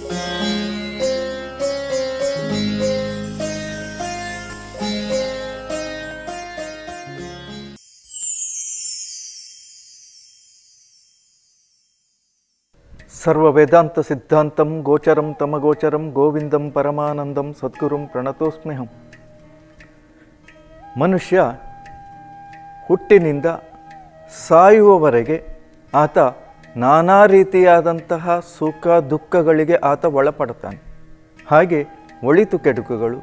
ಸರ್ವ ವೇದಾಂತ ಸಿದ್ಧಾಂತಂ ಗೋಚರಂ ತಮಗೋಚರಂ ಗೋವಿಂದಂ ಪರಮಾನಂದಂ ಸದ್ಗುರುಂ ಪ್ರಣತೋಸ್ಮ್ಯಹಂ ಮನುಷ್ಯ ಹುಟ್ಟಿನಿಂದ ಸಾಯುವವರೆಗೆ ಆತ ನಾನಾ ರೀತಿಯಾದಂತಹ ಸುಖ ದುಃಖಗಳಿಗೆ ಆತ ಒಳಪಡ್ತಾನೆ ಹಾಗೆ ಒಳಿತು ಕೆಡುಕುಗಳು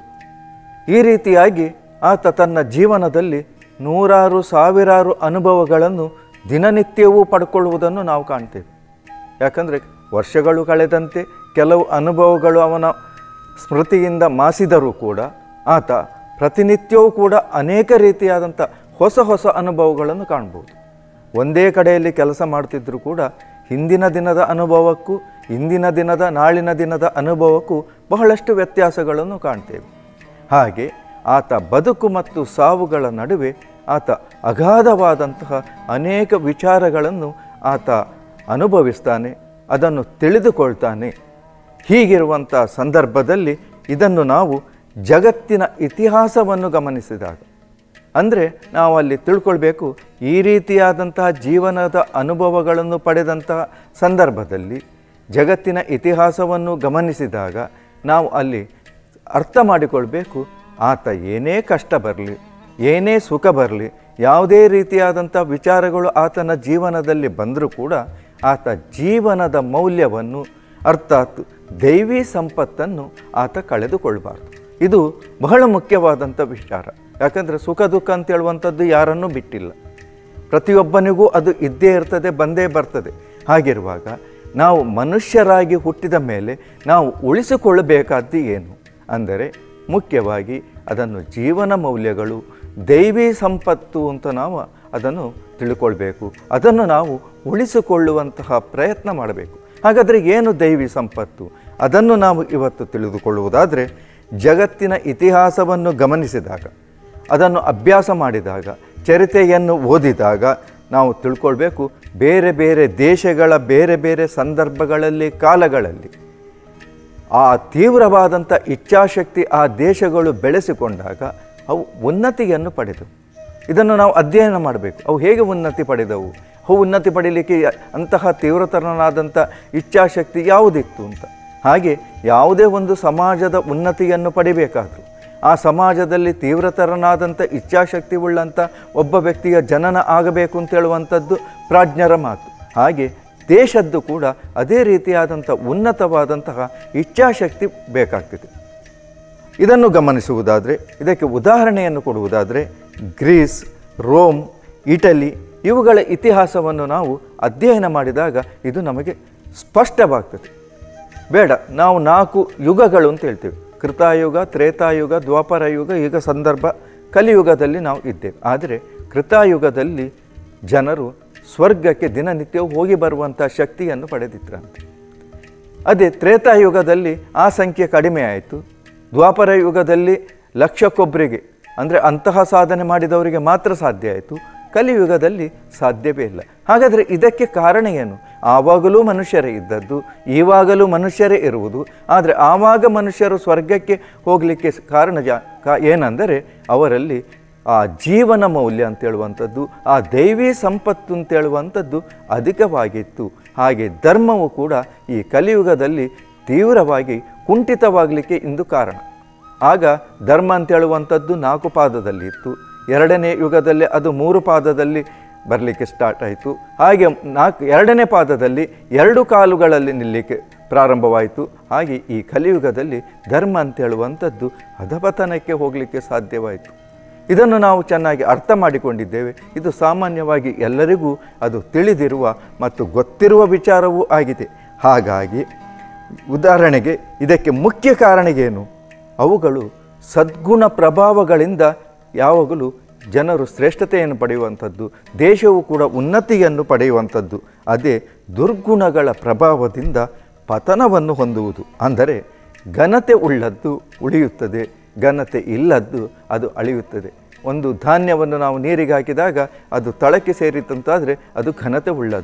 ಈ ರೀತಿಯಾಗಿ ಆತ ತನ್ನ ಜೀವನದಲ್ಲಿ ನೂರಾರು ಸಾವಿರಾರು ಅನುಭವಗಳನ್ನು ದಿನನಿತ್ಯವೂ ಪಡ್ಕೊಳ್ಳುವುದನ್ನು ನಾವು ಕಾಣ್ತೇವೆ ಯಾಕಂದರೆ ವರ್ಷಗಳು ಕಳೆದಂತೆ ಕೆಲವು ಅನುಭವಗಳು ಅವನ ಸ್ಮೃತಿಯಿಂದ ಮಾಸಿದರೂ ಕೂಡ ಆತ ಪ್ರತಿನಿತ್ಯವೂ ಕೂಡ ಅನೇಕ ರೀತಿಯಾದಂಥ ಹೊಸ ಹೊಸ ಅನುಭವಗಳನ್ನು ಕಾಣ್ಬೋದು ಒಂದೇ ಕಡೆಯಲ್ಲಿ ಕೆಲಸ ಮಾಡ್ತಿದ್ದರೂ ಕೂಡ ಹಿಂದಿನ ದಿನದ ಅನುಭವಕ್ಕೂ ಇಂದಿನ ದಿನದ ನಾಳಿನ ದಿನದ ಅನುಭವಕ್ಕೂ ಬಹಳಷ್ಟು ವ್ಯತ್ಯಾಸಗಳನ್ನು ಕಾಣ್ತೇವೆ ಹಾಗೆ ಆತ ಬದುಕು ಮತ್ತು ಸಾವುಗಳ ನಡುವೆ ಆತ ಅಗಾಧವಾದಂತಹ ಅನೇಕ ವಿಚಾರಗಳನ್ನು ಆತ ಅನುಭವಿಸ್ತಾನೆ ಅದನ್ನು ತಿಳಿದುಕೊಳ್ತಾನೆ ಹೀಗಿರುವಂಥ ಸಂದರ್ಭದಲ್ಲಿ ಇದನ್ನು ನಾವು ಜಗತ್ತಿನ ಇತಿಹಾಸವನ್ನು ಗಮನಿಸಿದಾಗ ಅಂದರೆ ನಾವು ಅಲ್ಲಿ ತಿಳ್ಕೊಳ್ಬೇಕು ಈ ರೀತಿಯಾದಂತಹ ಜೀವನದ ಅನುಭವಗಳನ್ನು ಪಡೆದಂತಹ ಸಂದರ್ಭದಲ್ಲಿ ಜಗತ್ತಿನ ಇತಿಹಾಸವನ್ನು ಗಮನಿಸಿದಾಗ ನಾವು ಅಲ್ಲಿ ಅರ್ಥ ಮಾಡಿಕೊಳ್ಬೇಕು ಆತ ಏನೇ ಕಷ್ಟ ಬರಲಿ ಏನೇ ಸುಖ ಬರಲಿ ಯಾವುದೇ ರೀತಿಯಾದಂಥ ವಿಚಾರಗಳು ಆತನ ಜೀವನದಲ್ಲಿ ಬಂದರೂ ಕೂಡ ಆತ ಜೀವನದ ಮೌಲ್ಯವನ್ನು ಅರ್ಥಾತ್ ದೈವಿ ಸಂಪತ್ತನ್ನು ಆತ ಕಳೆದುಕೊಳ್ಬಾರ್ದು ಇದು ಬಹಳ ಮುಖ್ಯವಾದಂಥ ವಿಚಾರ ಯಾಕಂದರೆ ಸುಖ ದುಃಖ ಅಂತ ಹೇಳುವಂಥದ್ದು ಯಾರನ್ನೂ ಬಿಟ್ಟಿಲ್ಲ ಪ್ರತಿಯೊಬ್ಬನಿಗೂ ಅದು ಇದ್ದೇ ಇರ್ತದೆ ಬಂದೇ ಬರ್ತದೆ ಹಾಗಿರುವಾಗ ನಾವು ಮನುಷ್ಯರಾಗಿ ಹುಟ್ಟಿದ ಮೇಲೆ ನಾವು ಉಳಿಸಿಕೊಳ್ಳಬೇಕಾದ್ದು ಏನು ಅಂದರೆ ಮುಖ್ಯವಾಗಿ ಅದನ್ನು ಜೀವನ ಮೌಲ್ಯಗಳು ದೈವಿ ಸಂಪತ್ತು ಅಂತ ನಾವು ಅದನ್ನು ತಿಳ್ಕೊಳ್ಬೇಕು ಅದನ್ನು ನಾವು ಉಳಿಸಿಕೊಳ್ಳುವಂತಹ ಪ್ರಯತ್ನ ಮಾಡಬೇಕು ಹಾಗಾದರೆ ಏನು ದೈವಿ ಸಂಪತ್ತು ಅದನ್ನು ನಾವು ಇವತ್ತು ತಿಳಿದುಕೊಳ್ಳುವುದಾದರೆ ಜಗತ್ತಿನ ಇತಿಹಾಸವನ್ನು ಗಮನಿಸಿದಾಗ ಅದನ್ನು ಅಭ್ಯಾಸ ಮಾಡಿದಾಗ ಚರಿತೆಯನ್ನು ಓದಿದಾಗ ನಾವು ತಿಳ್ಕೊಳ್ಬೇಕು ಬೇರೆ ಬೇರೆ ದೇಶಗಳ ಬೇರೆ ಬೇರೆ ಸಂದರ್ಭಗಳಲ್ಲಿ ಕಾಲಗಳಲ್ಲಿ ಆ ತೀವ್ರವಾದಂಥ ಇಚ್ಛಾಶಕ್ತಿ ಆ ದೇಶಗಳು ಬೆಳೆಸಿಕೊಂಡಾಗ ಅವು ಉನ್ನತಿಯನ್ನು ಪಡೆದವು ಇದನ್ನು ನಾವು ಅಧ್ಯಯನ ಮಾಡಬೇಕು ಅವು ಹೇಗೆ ಉನ್ನತಿ ಪಡೆದವು ಅವು ಉನ್ನತಿ ಪಡೀಲಿಕ್ಕೆ ಅಂತಹ ತೀವ್ರತರನಾದಂಥ ಇಚ್ಛಾಶಕ್ತಿ ಯಾವುದಿತ್ತು ಅಂತ ಹಾಗೆ ಯಾವುದೇ ಒಂದು ಸಮಾಜದ ಉನ್ನತಿಯನ್ನು ಪಡಿಬೇಕಾದರೂ ಆ ಸಮಾಜದಲ್ಲಿ ತೀವ್ರತರನಾದಂಥ ಇಚ್ಛಾಶಕ್ತಿ ಉಳ್ಳಂಥ ಒಬ್ಬ ವ್ಯಕ್ತಿಯ ಜನನ ಆಗಬೇಕು ಅಂತ ಹೇಳುವಂಥದ್ದು ಪ್ರಾಜ್ಞರ ಮಾತು ಹಾಗೆ ದೇಶದ್ದು ಕೂಡ ಅದೇ ರೀತಿಯಾದಂಥ ಉನ್ನತವಾದಂತಹ ಇಚ್ಛಾಶಕ್ತಿ ಬೇಕಾಗ್ತದೆ ಇದನ್ನು ಗಮನಿಸುವುದಾದರೆ ಇದಕ್ಕೆ ಉದಾಹರಣೆಯನ್ನು ಕೊಡುವುದಾದರೆ ಗ್ರೀಸ್ ರೋಮ್ ಇಟಲಿ ಇವುಗಳ ಇತಿಹಾಸವನ್ನು ನಾವು ಅಧ್ಯಯನ ಮಾಡಿದಾಗ ಇದು ನಮಗೆ ಸ್ಪಷ್ಟವಾಗ್ತದೆ ಬೇಡ ನಾವು ನಾಲ್ಕು ಯುಗಗಳು ಅಂತ ಹೇಳ್ತೇವೆ ಕೃತಾಯುಗ ತ್ರೇತಾಯುಗ ದ್ವಾಪರ ಯುಗ ಈಗ ಸಂದರ್ಭ ಕಲಿಯುಗದಲ್ಲಿ ನಾವು ಇದ್ದೇವೆ ಆದರೆ ಕೃತಾಯುಗದಲ್ಲಿ ಜನರು ಸ್ವರ್ಗಕ್ಕೆ ದಿನನಿತ್ಯವೂ ಹೋಗಿ ಬರುವಂಥ ಶಕ್ತಿಯನ್ನು ಪಡೆದಿದ್ರಂತೆ ಅದೇ ತ್ರೇತಾಯುಗದಲ್ಲಿ ಆ ಸಂಖ್ಯೆ ಕಡಿಮೆ ಆಯಿತು ದ್ವಾಪರ ಯುಗದಲ್ಲಿ ಲಕ್ಷಕ್ಕೊಬ್ಬರಿಗೆ ಅಂದರೆ ಅಂತಹ ಸಾಧನೆ ಮಾಡಿದವರಿಗೆ ಮಾತ್ರ ಸಾಧ್ಯ ಆಯಿತು ಕಲಿಯುಗದಲ್ಲಿ ಸಾಧ್ಯವೇ ಇಲ್ಲ ಹಾಗಾದರೆ ಇದಕ್ಕೆ ಕಾರಣ ಏನು ಆವಾಗಲೂ ಮನುಷ್ಯರೇ ಇದ್ದದ್ದು ಈವಾಗಲೂ ಮನುಷ್ಯರೇ ಇರುವುದು ಆದರೆ ಆವಾಗ ಮನುಷ್ಯರು ಸ್ವರ್ಗಕ್ಕೆ ಹೋಗಲಿಕ್ಕೆ ಕಾರಣ ಜಾ ಕಾ ಏನೆಂದರೆ ಅವರಲ್ಲಿ ಆ ಜೀವನ ಮೌಲ್ಯ ಅಂತ ಹೇಳುವಂಥದ್ದು ಆ ದೈವಿ ಸಂಪತ್ತು ಅಂತ ಹೇಳುವಂಥದ್ದು ಅಧಿಕವಾಗಿತ್ತು ಹಾಗೆ ಧರ್ಮವು ಕೂಡ ಈ ಕಲಿಯುಗದಲ್ಲಿ ತೀವ್ರವಾಗಿ ಕುಂಠಿತವಾಗಲಿಕ್ಕೆ ಇಂದು ಕಾರಣ ಆಗ ಧರ್ಮ ಅಂತ ಹೇಳುವಂಥದ್ದು ನಾಲ್ಕು ಪಾದದಲ್ಲಿ ಇತ್ತು ಎರಡನೇ ಯುಗದಲ್ಲಿ ಅದು ಮೂರು ಪಾದದಲ್ಲಿ ಬರಲಿಕ್ಕೆ ಸ್ಟಾರ್ಟ್ ಆಯಿತು ಹಾಗೆ ನಾಲ್ಕು ಎರಡನೇ ಪಾದದಲ್ಲಿ ಎರಡು ಕಾಲುಗಳಲ್ಲಿ ನಿಲ್ಲಲಿಕ್ಕೆ ಪ್ರಾರಂಭವಾಯಿತು ಹಾಗೆ ಈ ಕಲಿಯುಗದಲ್ಲಿ ಧರ್ಮ ಅಂತ ಹೇಳುವಂಥದ್ದು ಅಧಪತನಕ್ಕೆ ಹೋಗಲಿಕ್ಕೆ ಸಾಧ್ಯವಾಯಿತು ಇದನ್ನು ನಾವು ಚೆನ್ನಾಗಿ ಅರ್ಥ ಮಾಡಿಕೊಂಡಿದ್ದೇವೆ ಇದು ಸಾಮಾನ್ಯವಾಗಿ ಎಲ್ಲರಿಗೂ ಅದು ತಿಳಿದಿರುವ ಮತ್ತು ಗೊತ್ತಿರುವ ವಿಚಾರವೂ ಆಗಿದೆ ಹಾಗಾಗಿ ಉದಾಹರಣೆಗೆ ಇದಕ್ಕೆ ಮುಖ್ಯ ಕಾರಣ ಏನು ಅವುಗಳು ಸದ್ಗುಣ ಪ್ರಭಾವಗಳಿಂದ ಯಾವಾಗಲೂ ಜನರು ಶ್ರೇಷ್ಠತೆಯನ್ನು ಪಡೆಯುವಂಥದ್ದು ದೇಶವು ಕೂಡ ಉನ್ನತಿಯನ್ನು ಪಡೆಯುವಂಥದ್ದು ಅದೇ ದುರ್ಗುಣಗಳ ಪ್ರಭಾವದಿಂದ ಪತನವನ್ನು ಹೊಂದುವುದು ಅಂದರೆ ಘನತೆ ಉಳ್ಳದ್ದು ಉಳಿಯುತ್ತದೆ ಘನತೆ ಇಲ್ಲದ್ದು ಅದು ಅಳಿಯುತ್ತದೆ ಒಂದು ಧಾನ್ಯವನ್ನು ನಾವು ನೀರಿಗೆ ಹಾಕಿದಾಗ ಅದು ತಳಕ್ಕೆ ಸೇರಿತಂತಾದರೆ ಅದು ಘನತೆ ಉಳ್ಳದ್ದು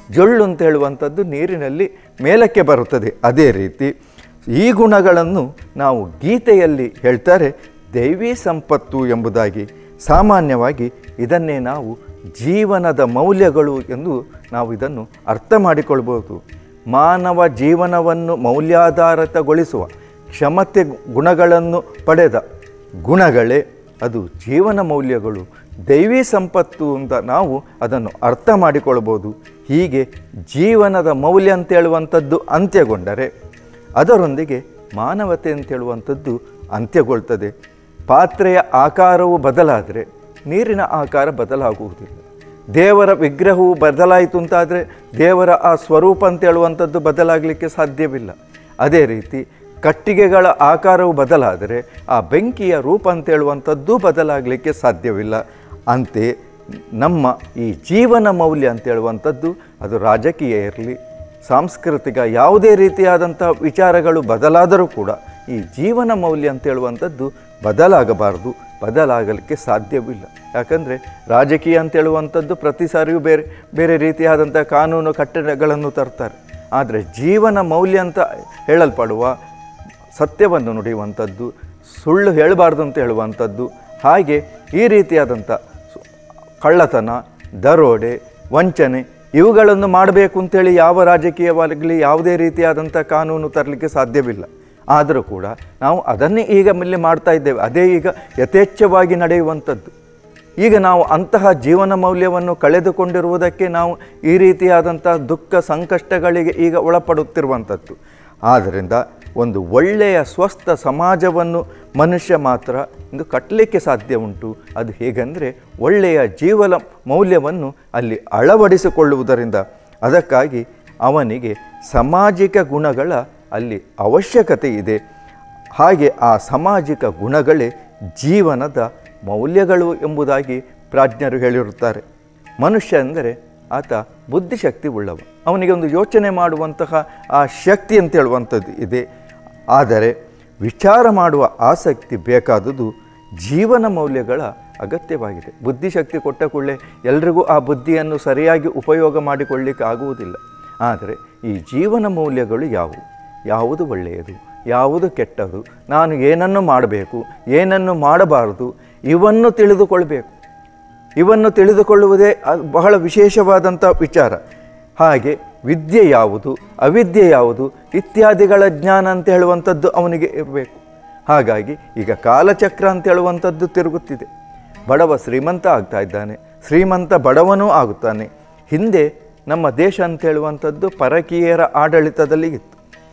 ಜೊಳ್ಳು ಅಂತ ಹೇಳುವಂಥದ್ದು ನೀರಿನಲ್ಲಿ ಮೇಲಕ್ಕೆ ಬರುತ್ತದೆ ಅದೇ ರೀತಿ ಈ ಗುಣಗಳನ್ನು ನಾವು ಗೀತೆಯಲ್ಲಿ ಹೇಳ್ತಾರೆ ದೈವಿ ಸಂಪತ್ತು ಎಂಬುದಾಗಿ ಸಾಮಾನ್ಯವಾಗಿ ಇದನ್ನೇ ನಾವು ಜೀವನದ ಮೌಲ್ಯಗಳು ಎಂದು ನಾವು ಇದನ್ನು ಅರ್ಥ ಮಾಡಿಕೊಳ್ಬೋದು ಮಾನವ ಜೀವನವನ್ನು ಮೌಲ್ಯಾಧಾರಿತಗೊಳಿಸುವ ಕ್ಷಮತೆ ಗುಣಗಳನ್ನು ಪಡೆದ ಗುಣಗಳೇ ಅದು ಜೀವನ ಮೌಲ್ಯಗಳು ದೈವಿ ಸಂಪತ್ತು ಅಂತ ನಾವು ಅದನ್ನು ಅರ್ಥ ಮಾಡಿಕೊಳ್ಬೋದು ಹೀಗೆ ಜೀವನದ ಮೌಲ್ಯ ಅಂತೇಳುವಂಥದ್ದು ಅಂತ್ಯಗೊಂಡರೆ ಅದರೊಂದಿಗೆ ಮಾನವತೆ ಅಂತೇಳುವಂಥದ್ದು ಅಂತ್ಯಗೊಳ್ತದೆ ಪಾತ್ರೆಯ ಆಕಾರವು ಬದಲಾದರೆ ನೀರಿನ ಆಕಾರ ಬದಲಾಗುವುದಿಲ್ಲ ದೇವರ ವಿಗ್ರಹವು ಬದಲಾಯಿತು ಅಂತಾದರೆ ದೇವರ ಆ ಸ್ವರೂಪ ಅಂತ ಹೇಳುವಂಥದ್ದು ಬದಲಾಗಲಿಕ್ಕೆ ಸಾಧ್ಯವಿಲ್ಲ ಅದೇ ರೀತಿ ಕಟ್ಟಿಗೆಗಳ ಆಕಾರವು ಬದಲಾದರೆ ಆ ಬೆಂಕಿಯ ರೂಪ ಅಂತ ಹೇಳುವಂಥದ್ದು ಬದಲಾಗಲಿಕ್ಕೆ ಸಾಧ್ಯವಿಲ್ಲ ಅಂತೆ ನಮ್ಮ ಈ ಜೀವನ ಮೌಲ್ಯ ಅಂತ ಹೇಳುವಂಥದ್ದು ಅದು ರಾಜಕೀಯ ಇರಲಿ ಸಾಂಸ್ಕೃತಿಕ ಯಾವುದೇ ರೀತಿಯಾದಂಥ ವಿಚಾರಗಳು ಬದಲಾದರೂ ಕೂಡ ಈ ಜೀವನ ಮೌಲ್ಯ ಅಂತ ಹೇಳುವಂಥದ್ದು ಬದಲಾಗಬಾರದು ಬದಲಾಗಲಿಕ್ಕೆ ಸಾಧ್ಯವಿಲ್ಲ ಯಾಕಂದರೆ ರಾಜಕೀಯ ಅಂತ ಹೇಳುವಂಥದ್ದು ಪ್ರತಿ ಸಾರಿಯೂ ಬೇರೆ ಬೇರೆ ರೀತಿಯಾದಂಥ ಕಾನೂನು ಕಟ್ಟಡಗಳನ್ನು ತರ್ತಾರೆ ಆದರೆ ಜೀವನ ಮೌಲ್ಯ ಅಂತ ಹೇಳಲ್ಪಡುವ ಸತ್ಯವನ್ನು ನುಡಿಯುವಂಥದ್ದು ಸುಳ್ಳು ಹೇಳಬಾರ್ದು ಅಂತ ಹೇಳುವಂಥದ್ದು ಹಾಗೆ ಈ ರೀತಿಯಾದಂಥ ಸು- ಕಳ್ಳತನ ದರೋಡೆ ವಂಚನೆ ಇವುಗಳನ್ನು ಮಾಡಬೇಕು ಅಂತೇಳಿ ಯಾವ ರಾಜಕೀಯವಾಗಲಿ ಯಾವುದೇ ರೀತಿಯಾದಂಥ ಕಾನೂನು ತರಲಿಕ್ಕೆ ಸಾಧ್ಯವಿಲ್ಲ ಆದರೂ ಕೂಡ ನಾವು ಅದನ್ನೇ ಈಗ ಮೇಲೆ ಮಾಡ್ತಾ ಇದ್ದೇವೆ ಅದೇ ಈಗ ಯಥೇಚ್ಛವಾಗಿ ನಡೆಯುವಂಥದ್ದು ಈಗ ನಾವು ಅಂತಹ ಜೀವನ ಮೌಲ್ಯವನ್ನು ಕಳೆದುಕೊಂಡಿರುವುದಕ್ಕೆ ನಾವು ಈ ರೀತಿಯಾದಂಥ ದುಃಖ ಸಂಕಷ್ಟಗಳಿಗೆ ಈಗ ಒಳಪಡುತ್ತಿರುವಂಥದ್ದು ಆದ್ದರಿಂದ ಒಂದು ಒಳ್ಳೆಯ ಸ್ವಸ್ಥ ಸಮಾಜವನ್ನು ಮನುಷ್ಯ ಮಾತ್ರ ಇಂದು ಕಟ್ಟಲಿಕ್ಕೆ ಸಾಧ್ಯ ಉಂಟು ಅದು ಹೇಗೆಂದರೆ ಒಳ್ಳೆಯ ಜೀವನ ಮೌಲ್ಯವನ್ನು ಅಲ್ಲಿ ಅಳವಡಿಸಿಕೊಳ್ಳುವುದರಿಂದ ಅದಕ್ಕಾಗಿ ಅವನಿಗೆ ಸಾಮಾಜಿಕ ಗುಣಗಳ ಅಲ್ಲಿ ಅವಶ್ಯಕತೆ ಇದೆ ಹಾಗೆ ಆ ಸಾಮಾಜಿಕ ಗುಣಗಳೇ ಜೀವನದ ಮೌಲ್ಯಗಳು ಎಂಬುದಾಗಿ ಪ್ರಾಜ್ಞರು ಹೇಳಿರುತ್ತಾರೆ ಮನುಷ್ಯ ಎಂದರೆ ಆತ ಬುದ್ಧಿಶಕ್ತಿ ಉಳ್ಳವ ಅವನಿಗೆ ಒಂದು ಯೋಚನೆ ಮಾಡುವಂತಹ ಆ ಶಕ್ತಿ ಅಂತ ಹೇಳುವಂಥದ್ದು ಇದೆ ಆದರೆ ವಿಚಾರ ಮಾಡುವ ಆಸಕ್ತಿ ಬೇಕಾದುದು ಜೀವನ ಮೌಲ್ಯಗಳ ಅಗತ್ಯವಾಗಿದೆ ಬುದ್ಧಿಶಕ್ತಿ ಕೊಟ್ಟ ಕೂಡಲೇ ಎಲ್ರಿಗೂ ಆ ಬುದ್ಧಿಯನ್ನು ಸರಿಯಾಗಿ ಉಪಯೋಗ ಮಾಡಿಕೊಳ್ಳಿಕ್ಕೆ ಆಗುವುದಿಲ್ಲ ಆದರೆ ಈ ಜೀವನ ಮೌಲ್ಯಗಳು ಯಾವುವು ಯಾವುದು ಒಳ್ಳೆಯದು ಯಾವುದು ಕೆಟ್ಟದು ನಾನು ಏನನ್ನು ಮಾಡಬೇಕು ಏನನ್ನು ಮಾಡಬಾರದು ಇವನ್ನು ತಿಳಿದುಕೊಳ್ಬೇಕು ಇವನ್ನು ತಿಳಿದುಕೊಳ್ಳುವುದೇ ಅ- ಬಹಳ ವಿಶೇಷವಾದಂಥ ವಿಚಾರ ಹಾಗೆ ವಿದ್ಯೆ ಯಾವುದು ಅವಿದ್ಯೆ ಯಾವುದು ಇತ್ಯಾದಿಗಳ ಜ್ಞಾನ ಅಂತ ಹೇಳುವಂಥದ್ದು ಅವನಿಗೆ ಇರಬೇಕು ಹಾಗಾಗಿ ಈಗ ಕಾಲಚಕ್ರ ಅಂತ ಹೇಳುವಂಥದ್ದು ತಿರುಗುತ್ತಿದೆ ಬಡವ ಶ್ರೀಮಂತ ಆಗ್ತಾ ಇದ್ದಾನೆ ಶ್ರೀಮಂತ ಬಡವನೂ ಆಗುತ್ತಾನೆ ಹಿಂದೆ ನಮ್ಮ ದೇಶ ಅಂತ ಹೇಳುವಂಥದ್ದು ಪರಕೀಯರ ಆಡಳಿತದಲ್ಲಿ ಇತ್ತು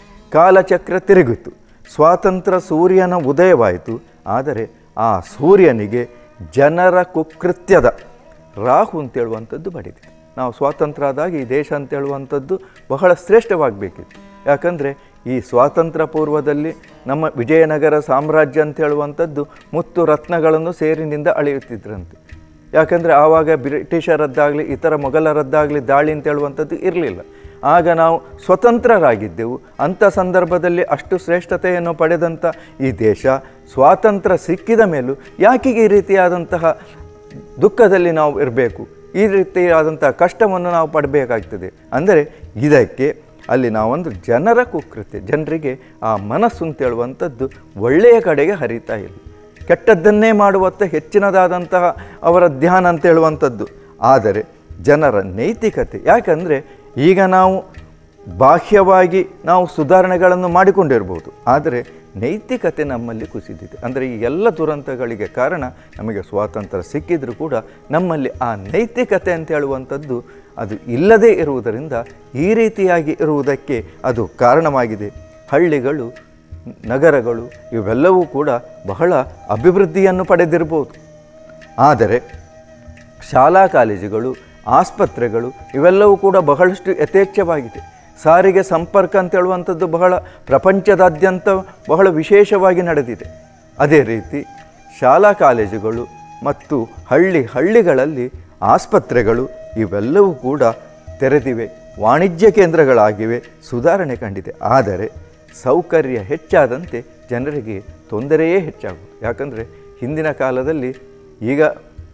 ಕಾಲಚಕ್ರ ತಿರುಗಿತು ಸ್ವಾತಂತ್ರ್ಯ ಸೂರ್ಯನ ಉದಯವಾಯಿತು ಆದರೆ ಆ ಸೂರ್ಯನಿಗೆ ಜನರ ಕುಕೃತ್ಯದ ರಾಹು ಅಂತೇಳುವಂಥದ್ದು ಬಡಿದೆ ನಾವು ಸ್ವಾತಂತ್ರ್ಯ ಆದಾಗ ಈ ದೇಶ ಅಂತ ಹೇಳುವಂಥದ್ದು ಬಹಳ ಶ್ರೇಷ್ಠವಾಗಬೇಕಿತ್ತು ಯಾಕಂದರೆ ಈ ಸ್ವಾತಂತ್ರ್ಯ ಪೂರ್ವದಲ್ಲಿ ನಮ್ಮ ವಿಜಯನಗರ ಸಾಮ್ರಾಜ್ಯ ಅಂತ ಹೇಳುವಂಥದ್ದು ಮುತ್ತು ರತ್ನಗಳನ್ನು ಸೇರಿನಿಂದ ಅಳೆಯುತ್ತಿದ್ರಂತೆ ಯಾಕಂದರೆ ಆವಾಗ ಬ್ರಿಟಿಷರದ್ದಾಗಲಿ ಇತರ ಮೊಘಲರದ್ದಾಗಲಿ ದಾಳಿ ಅಂತ ಹೇಳುವಂಥದ್ದು ಇರಲಿಲ್ಲ ಆಗ ನಾವು ಸ್ವತಂತ್ರರಾಗಿದ್ದೆವು ಅಂಥ ಸಂದರ್ಭದಲ್ಲಿ ಅಷ್ಟು ಶ್ರೇಷ್ಠತೆಯನ್ನು ಪಡೆದಂಥ ಈ ದೇಶ ಸ್ವಾತಂತ್ರ್ಯ ಸಿಕ್ಕಿದ ಮೇಲೂ ಯಾಕೆ ಈ ರೀತಿಯಾದಂತಹ ದುಃಖದಲ್ಲಿ ನಾವು ಇರಬೇಕು ಈ ರೀತಿಯಾದಂಥ ಕಷ್ಟವನ್ನು ನಾವು ಪಡಬೇಕಾಗ್ತದೆ ಅಂದರೆ ಇದಕ್ಕೆ ಅಲ್ಲಿ ನಾವೊಂದು ಜನರ ಕುಕೃತ್ಯ ಜನರಿಗೆ ಆ ಮನಸ್ಸು ಅಂತ ಹೇಳುವಂಥದ್ದು ಒಳ್ಳೆಯ ಕಡೆಗೆ ಹರಿತಾ ಇಲ್ಲ ಕೆಟ್ಟದ್ದನ್ನೇ ಮಾಡುವತ್ತ ಹೆಚ್ಚಿನದಾದಂತಹ ಅವರ ಧ್ಯಾನ ಅಂತ ಹೇಳುವಂಥದ್ದು ಆದರೆ ಜನರ ನೈತಿಕತೆ ಯಾಕಂದರೆ ಈಗ ನಾವು ಬಾಹ್ಯವಾಗಿ ನಾವು ಸುಧಾರಣೆಗಳನ್ನು ಮಾಡಿಕೊಂಡಿರ್ಬೋದು ಆದರೆ ನೈತಿಕತೆ ನಮ್ಮಲ್ಲಿ ಕುಸಿದಿದೆ ಅಂದರೆ ಈ ಎಲ್ಲ ದುರಂತಗಳಿಗೆ ಕಾರಣ ನಮಗೆ ಸ್ವಾತಂತ್ರ್ಯ ಸಿಕ್ಕಿದರೂ ಕೂಡ ನಮ್ಮಲ್ಲಿ ಆ ನೈತಿಕತೆ ಅಂತ ಹೇಳುವಂಥದ್ದು ಅದು ಇಲ್ಲದೇ ಇರುವುದರಿಂದ ಈ ರೀತಿಯಾಗಿ ಇರುವುದಕ್ಕೆ ಅದು ಕಾರಣವಾಗಿದೆ ಹಳ್ಳಿಗಳು ನಗರಗಳು ಇವೆಲ್ಲವೂ ಕೂಡ ಬಹಳ ಅಭಿವೃದ್ಧಿಯನ್ನು ಪಡೆದಿರ್ಬೋದು ಆದರೆ ಶಾಲಾ ಕಾಲೇಜುಗಳು ಆಸ್ಪತ್ರೆಗಳು ಇವೆಲ್ಲವೂ ಕೂಡ ಬಹಳಷ್ಟು ಯಥೇಚ್ಛವಾಗಿದೆ ಸಾರಿಗೆ ಸಂಪರ್ಕ ಅಂತ ಹೇಳುವಂಥದ್ದು ಬಹಳ ಪ್ರಪಂಚದಾದ್ಯಂತ ಬಹಳ ವಿಶೇಷವಾಗಿ ನಡೆದಿದೆ ಅದೇ ರೀತಿ ಶಾಲಾ ಕಾಲೇಜುಗಳು ಮತ್ತು ಹಳ್ಳಿ ಹಳ್ಳಿಗಳಲ್ಲಿ ಆಸ್ಪತ್ರೆಗಳು ಇವೆಲ್ಲವೂ ಕೂಡ ತೆರೆದಿವೆ ವಾಣಿಜ್ಯ ಕೇಂದ್ರಗಳಾಗಿವೆ ಸುಧಾರಣೆ ಕಂಡಿದೆ ಆದರೆ ಸೌಕರ್ಯ ಹೆಚ್ಚಾದಂತೆ ಜನರಿಗೆ ತೊಂದರೆಯೇ ಹೆಚ್ಚಾಗುವುದು ಯಾಕಂದರೆ ಹಿಂದಿನ ಕಾಲದಲ್ಲಿ ಈಗ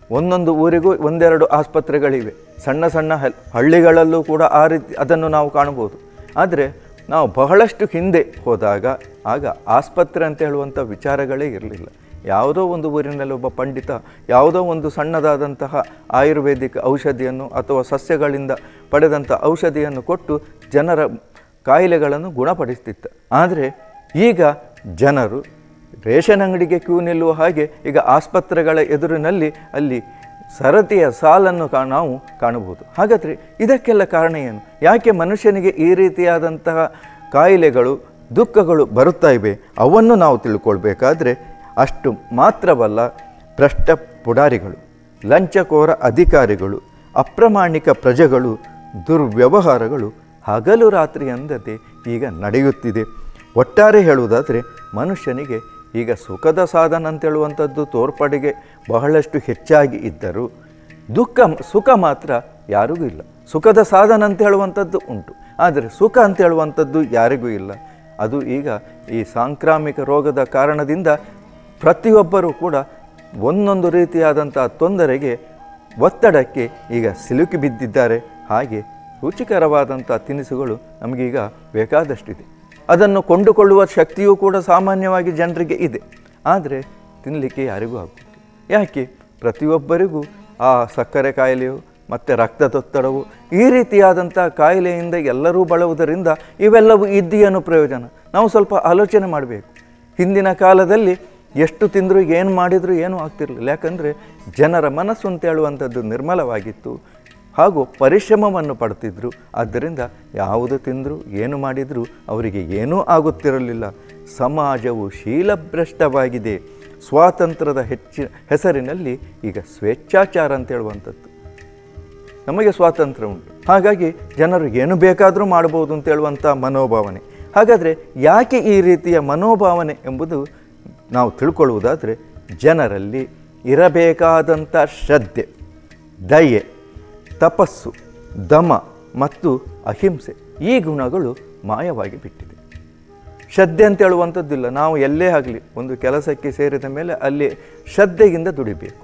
ಒಂದೊಂದು ಊರಿಗೂ ಒಂದೆರಡು ಆಸ್ಪತ್ರೆಗಳಿವೆ ಸಣ್ಣ ಸಣ್ಣ ಹಲ್- ಹಳ್ಳಿಗಳಲ್ಲೂ ಕೂಡ ಆ ರೀತಿ ಅದನ್ನು ನಾವು ಕಾಣ್ಬೋದು ಆದರೆ ನಾವು ಬಹಳಷ್ಟು ಹಿಂದೆ ಹೋದಾಗ ಆಗ ಆಸ್ಪತ್ರೆ ಅಂತ ಹೇಳುವಂಥ ವಿಚಾರಗಳೇ ಇರಲಿಲ್ಲ ಯಾವುದೋ ಒಂದು ಊರಿನಲ್ಲಿ ಒಬ್ಬ ಪಂಡಿತ ಯಾವುದೋ ಒಂದು ಸಣ್ಣದಾದಂತಹ ಆಯುರ್ವೇದಿಕ್ ಔಷಧಿಯನ್ನು ಅಥವಾ ಸಸ್ಯಗಳಿಂದ ಪಡೆದಂಥ ಔಷಧಿಯನ್ನು ಕೊಟ್ಟು ಜನರ ಕಾಯಿಲೆಗಳನ್ನು ಗುಣಪಡಿಸ್ತಿತ್ತು ಆದರೆ ಈಗ ಜನರು ರೇಷನ್ ಅಂಗಡಿಗೆ ಕ್ಯೂ ನಿಲ್ಲುವ ಹಾಗೆ ಈಗ ಆಸ್ಪತ್ರೆಗಳ ಎದುರಿನಲ್ಲಿ ಅಲ್ಲಿ ಸರತಿಯ ಸಾಲನ್ನು ಕಾ ನಾವು ಕಾಣಬಹುದು ಹಾಗಾದರೆ ಇದಕ್ಕೆಲ್ಲ ಕಾರಣ ಏನು ಯಾಕೆ ಮನುಷ್ಯನಿಗೆ ಈ ರೀತಿಯಾದಂತಹ ಕಾಯಿಲೆಗಳು ದುಃಖಗಳು ಬರುತ್ತಾ ಇವೆ ಅವನ್ನು ನಾವು ತಿಳ್ಕೊಳ್ಬೇಕಾದ್ರೆ ಅಷ್ಟು ಮಾತ್ರವಲ್ಲ ಭ್ರಷ್ಟ ಪುಡಾರಿಗಳು ಲಂಚಕೋರ ಅಧಿಕಾರಿಗಳು ಅಪ್ರಾಮಾಣಿಕ ಪ್ರಜೆಗಳು ದುರ್ವ್ಯವಹಾರಗಳು ಹಗಲು ರಾತ್ರಿ ಅಂದತೆ ಈಗ ನಡೆಯುತ್ತಿದೆ ಒಟ್ಟಾರೆ ಹೇಳುವುದಾದರೆ ಮನುಷ್ಯನಿಗೆ ಈಗ ಸುಖದ ಸಾಧನ ಅಂತೇಳುವಂಥದ್ದು ತೋರ್ಪಡೆಗೆ ಬಹಳಷ್ಟು ಹೆಚ್ಚಾಗಿ ಇದ್ದರೂ ದುಃಖ ಸುಖ ಮಾತ್ರ ಯಾರಿಗೂ ಇಲ್ಲ ಸುಖದ ಸಾಧನ ಅಂತ ಹೇಳುವಂಥದ್ದು ಉಂಟು ಆದರೆ ಸುಖ ಅಂತ ಹೇಳುವಂಥದ್ದು ಯಾರಿಗೂ ಇಲ್ಲ ಅದು ಈಗ ಈ ಸಾಂಕ್ರಾಮಿಕ ರೋಗದ ಕಾರಣದಿಂದ ಪ್ರತಿಯೊಬ್ಬರೂ ಕೂಡ ಒಂದೊಂದು ರೀತಿಯಾದಂಥ ತೊಂದರೆಗೆ ಒತ್ತಡಕ್ಕೆ ಈಗ ಸಿಲುಕಿ ಬಿದ್ದಿದ್ದಾರೆ ಹಾಗೆ ರುಚಿಕರವಾದಂಥ ತಿನಿಸುಗಳು ನಮಗೀಗ ಬೇಕಾದಷ್ಟಿದೆ ಅದನ್ನು ಕೊಂಡುಕೊಳ್ಳುವ ಶಕ್ತಿಯೂ ಕೂಡ ಸಾಮಾನ್ಯವಾಗಿ ಜನರಿಗೆ ಇದೆ ಆದರೆ ತಿನ್ನಲಿಕ್ಕೆ ಯಾರಿಗೂ ಆಗುತ್ತಿಲ್ಲ ಯಾಕೆ ಪ್ರತಿಯೊಬ್ಬರಿಗೂ ಆ ಸಕ್ಕರೆ ಕಾಯಿಲೆಯು ಮತ್ತು ರಕ್ತದೊತ್ತಡವು ಈ ರೀತಿಯಾದಂಥ ಕಾಯಿಲೆಯಿಂದ ಎಲ್ಲರೂ ಬಳವುದರಿಂದ ಇವೆಲ್ಲವೂ ಇದ್ದೀಯೇನು ಪ್ರಯೋಜನ ನಾವು ಸ್ವಲ್ಪ ಆಲೋಚನೆ ಮಾಡಬೇಕು ಹಿಂದಿನ ಕಾಲದಲ್ಲಿ ಎಷ್ಟು ತಿಂದರೂ ಏನು ಮಾಡಿದರೂ ಏನೂ ಆಗ್ತಿರಲಿಲ್ಲ ಯಾಕಂದರೆ ಜನರ ಮನಸ್ಸು ಅಂತ ಹೇಳುವಂಥದ್ದು ನಿರ್ಮಲವಾಗಿತ್ತು ಹಾಗೂ ಪರಿಶ್ರಮವನ್ನು ಪಡ್ತಿದ್ರು ಆದ್ದರಿಂದ ಯಾವುದು ತಿಂದರೂ ಏನು ಮಾಡಿದರೂ ಅವರಿಗೆ ಏನೂ ಆಗುತ್ತಿರಲಿಲ್ಲ ಸಮಾಜವು ಶೀಲಭ್ರಷ್ಟವಾಗಿದೆ ಸ್ವಾತಂತ್ರ್ಯದ ಹೆಚ್ಚಿನ ಹೆಸರಿನಲ್ಲಿ ಈಗ ಸ್ವೇಚ್ಛಾಚಾರ ಅಂತ ಹೇಳುವಂಥದ್ದು ನಮಗೆ ಸ್ವಾತಂತ್ರ್ಯ ಉಂಟು ಹಾಗಾಗಿ ಜನರು ಏನು ಬೇಕಾದರೂ ಮಾಡ್ಬೋದು ಅಂತ ಹೇಳುವಂಥ ಮನೋಭಾವನೆ ಹಾಗಾದರೆ ಯಾಕೆ ಈ ರೀತಿಯ ಮನೋಭಾವನೆ ಎಂಬುದು ನಾವು ತಿಳ್ಕೊಳ್ಳುವುದಾದರೆ ಜನರಲ್ಲಿ ಇರಬೇಕಾದಂಥ ಶ್ರದ್ಧೆ ದಯೆ ತಪಸ್ಸು ದಮ ಮತ್ತು ಅಹಿಂಸೆ ಈ ಗುಣಗಳು ಮಾಯವಾಗಿ ಬಿಟ್ಟಿದೆ ಶ್ರದ್ಧೆ ಅಂತ ಹೇಳುವಂಥದ್ದಿಲ್ಲ ನಾವು ಎಲ್ಲೇ ಆಗಲಿ ಒಂದು ಕೆಲಸಕ್ಕೆ ಸೇರಿದ ಮೇಲೆ ಅಲ್ಲಿ ಶ್ರದ್ಧೆಯಿಂದ ದುಡಿಬೇಕು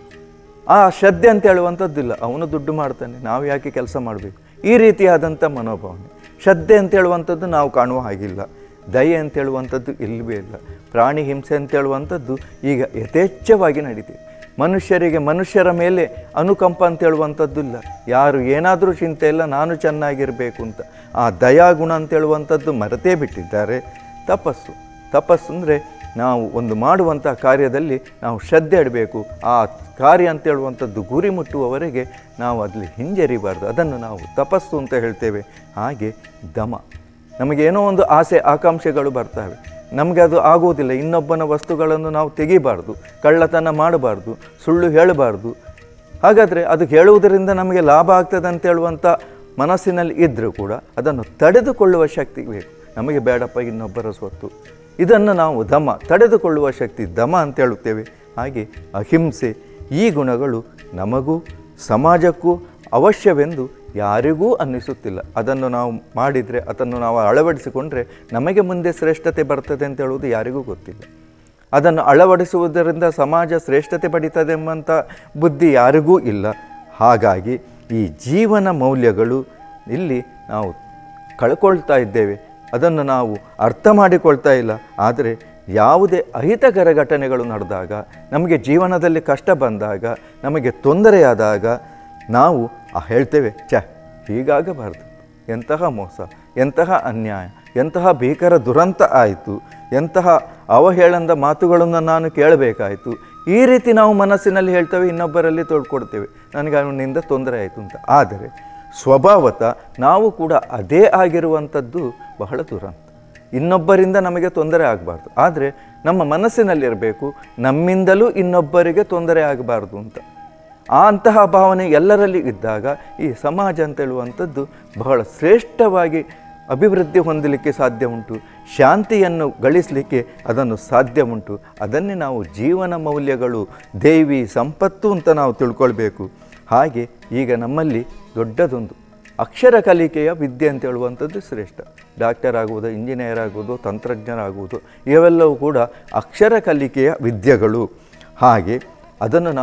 ಆ ಶ್ರದ್ಧೆ ಅಂತ ಹೇಳುವಂಥದ್ದಿಲ್ಲ ಅವನು ದುಡ್ಡು ಮಾಡ್ತಾನೆ ನಾವು ಯಾಕೆ ಕೆಲಸ ಮಾಡಬೇಕು ಈ ರೀತಿಯಾದಂಥ ಮನೋಭಾವನೆ ಶ್ರದ್ಧೆ ಅಂತ ಹೇಳುವಂಥದ್ದು ನಾವು ಕಾಣುವ ಹಾಗಿಲ್ಲ ದಯೆ ಅಂತ ಹೇಳುವಂಥದ್ದು ಇಲ್ಲವೇ ಇಲ್ಲ ಪ್ರಾಣಿ ಹಿಂಸೆ ಅಂತ ಹೇಳುವಂಥದ್ದು ಈಗ ಯಥೇಚ್ಛವಾಗಿ ನಡೀತಿದೆ ಮನುಷ್ಯರಿಗೆ ಮನುಷ್ಯರ ಮೇಲೆ ಅನುಕಂಪ ಅಂತ ಹೇಳುವಂಥದ್ದು ಇಲ್ಲ ಯಾರು ಏನಾದರೂ ಚಿಂತೆ ಇಲ್ಲ ನಾನು ಚೆನ್ನಾಗಿರಬೇಕು ಅಂತ ಆ ದಯಾಗುಣ ಅಂತ ಹೇಳುವಂಥದ್ದು ಮರೆತೇ ಬಿಟ್ಟಿದ್ದಾರೆ ತಪಸ್ಸು ತಪಸ್ಸು ಅಂದರೆ ನಾವು ಒಂದು ಮಾಡುವಂಥ ಕಾರ್ಯದಲ್ಲಿ ನಾವು ಶ್ರದ್ಧೆ ಇಡಬೇಕು ಆ ಕಾರ್ಯ ಅಂತ ಹೇಳುವಂಥದ್ದು ಗುರಿ ಮುಟ್ಟುವವರೆಗೆ ನಾವು ಅಲ್ಲಿ ಹಿಂಜರಿಬಾರ್ದು ಅದನ್ನು ನಾವು ತಪಸ್ಸು ಅಂತ ಹೇಳ್ತೇವೆ ಹಾಗೆ ದಮ ನಮಗೇನೋ ಒಂದು ಆಸೆ ಆಕಾಂಕ್ಷೆಗಳು ಬರ್ತವೆ ನಮಗೆ ಅದು ಆಗುವುದಿಲ್ಲ ಇನ್ನೊಬ್ಬನ ವಸ್ತುಗಳನ್ನು ನಾವು ತೆಗಿಬಾರ್ದು ಕಳ್ಳತನ ಮಾಡಬಾರ್ದು ಸುಳ್ಳು ಹೇಳಬಾರ್ದು ಹಾಗಾದರೆ ಅದು ಹೇಳುವುದರಿಂದ ನಮಗೆ ಲಾಭ ಆಗ್ತದೆ ಅಂತ ಹೇಳುವಂಥ ಮನಸ್ಸಿನಲ್ಲಿ ಇದ್ದರೂ ಕೂಡ ಅದನ್ನು ತಡೆದುಕೊಳ್ಳುವ ಶಕ್ತಿ ಬೇಕು ನಮಗೆ ಬೇಡಪ್ಪ ಇನ್ನೊಬ್ಬರ ಸ್ವತ್ತು ಇದನ್ನು ನಾವು ದಮ ತಡೆದುಕೊಳ್ಳುವ ಶಕ್ತಿ ದಮ ಅಂತ ಹೇಳುತ್ತೇವೆ ಹಾಗೆ ಅಹಿಂಸೆ ಈ ಗುಣಗಳು ನಮಗೂ ಸಮಾಜಕ್ಕೂ ಅವಶ್ಯವೆಂದು ಯಾರಿಗೂ ಅನ್ನಿಸುತ್ತಿಲ್ಲ ಅದನ್ನು ನಾವು ಮಾಡಿದರೆ ಅದನ್ನು ನಾವು ಅಳವಡಿಸಿಕೊಂಡ್ರೆ ನಮಗೆ ಮುಂದೆ ಶ್ರೇಷ್ಠತೆ ಬರ್ತದೆ ಅಂತ ಹೇಳುವುದು ಯಾರಿಗೂ ಗೊತ್ತಿಲ್ಲ ಅದನ್ನು ಅಳವಡಿಸುವುದರಿಂದ ಸಮಾಜ ಶ್ರೇಷ್ಠತೆ ಪಡೀತದೆ ಎಂಬಂಥ ಬುದ್ಧಿ ಯಾರಿಗೂ ಇಲ್ಲ ಹಾಗಾಗಿ ಈ ಜೀವನ ಮೌಲ್ಯಗಳು ಇಲ್ಲಿ ನಾವು ಕಳ್ಕೊಳ್ತಾ ಇದ್ದೇವೆ ಅದನ್ನು ನಾವು ಅರ್ಥ ಮಾಡಿಕೊಳ್ತಾ ಇಲ್ಲ ಆದರೆ ಯಾವುದೇ ಅಹಿತಕರ ಘಟನೆಗಳು ನಡೆದಾಗ ನಮಗೆ ಜೀವನದಲ್ಲಿ ಕಷ್ಟ ಬಂದಾಗ ನಮಗೆ ತೊಂದರೆಯಾದಾಗ ನಾವು ಆ ಹೇಳ್ತೇವೆ ಛ ಹೀಗಾಗಬಾರ್ದು ಎಂತಹ ಮೋಸ ಎಂತಹ ಅನ್ಯಾಯ ಎಂತಹ ಭೀಕರ ದುರಂತ ಆಯಿತು ಎಂತಹ ಅವಹೇಳಂದ ಮಾತುಗಳನ್ನು ನಾನು ಕೇಳಬೇಕಾಯಿತು ಈ ರೀತಿ ನಾವು ಮನಸ್ಸಿನಲ್ಲಿ ಹೇಳ್ತೇವೆ ಇನ್ನೊಬ್ಬರಲ್ಲಿ ತೋಡ್ಕೊಡ್ತೇವೆ ನನಗೆ ಅವನಿಂದ ತೊಂದರೆ ಆಯಿತು ಅಂತ ಆದರೆ ಸ್ವಭಾವತ ನಾವು ಕೂಡ ಅದೇ ಆಗಿರುವಂಥದ್ದು ಬಹಳ ದುರಂತ ಇನ್ನೊಬ್ಬರಿಂದ ನಮಗೆ ತೊಂದರೆ ಆಗಬಾರ್ದು ಆದರೆ ನಮ್ಮ ಮನಸ್ಸಿನಲ್ಲಿರಬೇಕು ನಮ್ಮಿಂದಲೂ ಇನ್ನೊಬ್ಬರಿಗೆ ತೊಂದರೆ ಆಗಬಾರ್ದು ಅಂತ ಆ ಅಂತಹ ಭಾವನೆ ಎಲ್ಲರಲ್ಲಿ ಇದ್ದಾಗ ಈ ಸಮಾಜ ಅಂತ ಹೇಳುವಂಥದ್ದು ಬಹಳ ಶ್ರೇಷ್ಠವಾಗಿ ಅಭಿವೃದ್ಧಿ ಹೊಂದಲಿಕ್ಕೆ ಸಾಧ್ಯ ಉಂಟು ಶಾಂತಿಯನ್ನು ಗಳಿಸಲಿಕ್ಕೆ ಅದನ್ನು ಸಾಧ್ಯ ಉಂಟು ಅದನ್ನೇ ನಾವು ಜೀವನ ಮೌಲ್ಯಗಳು ದೇವಿ ಸಂಪತ್ತು ಅಂತ ನಾವು ತಿಳ್ಕೊಳ್ಬೇಕು ಹಾಗೆ ಈಗ ನಮ್ಮಲ್ಲಿ ದೊಡ್ಡದೊಂದು ಅಕ್ಷರ ಕಲಿಕೆಯ ವಿದ್ಯೆ ಅಂತ ಹೇಳುವಂಥದ್ದು ಶ್ರೇಷ್ಠ ಡಾಕ್ಟರ್ ಆಗುವುದು ಇಂಜಿನಿಯರ್ ಆಗುವುದು ತಂತ್ರಜ್ಞರಾಗುವುದು ಇವೆಲ್ಲವೂ ಕೂಡ ಅಕ್ಷರ ಕಲಿಕೆಯ ವಿದ್ಯೆಗಳು ಹಾಗೆ ಅದನ್ನು ನಾವು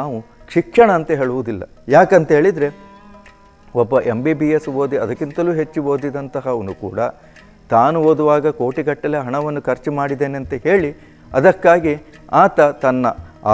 ಶಿಕ್ಷಣ ಅಂತ ಹೇಳುವುದಿಲ್ಲ ಯಾಕಂತ ಹೇಳಿದರೆ ಒಬ್ಬ ಎಮ್ ಬಿ ಬಿ ಎಸ್ ಓದಿ ಅದಕ್ಕಿಂತಲೂ ಹೆಚ್ಚು ಓದಿದಂತಹವನು ಕೂಡ ತಾನು ಓದುವಾಗ ಕೋಟಿಗಟ್ಟಲೆ ಹಣವನ್ನು ಖರ್ಚು ಮಾಡಿದ್ದೇನೆ ಅಂತ ಹೇಳಿ ಅದಕ್ಕಾಗಿ ಆತ ತನ್ನ ಆ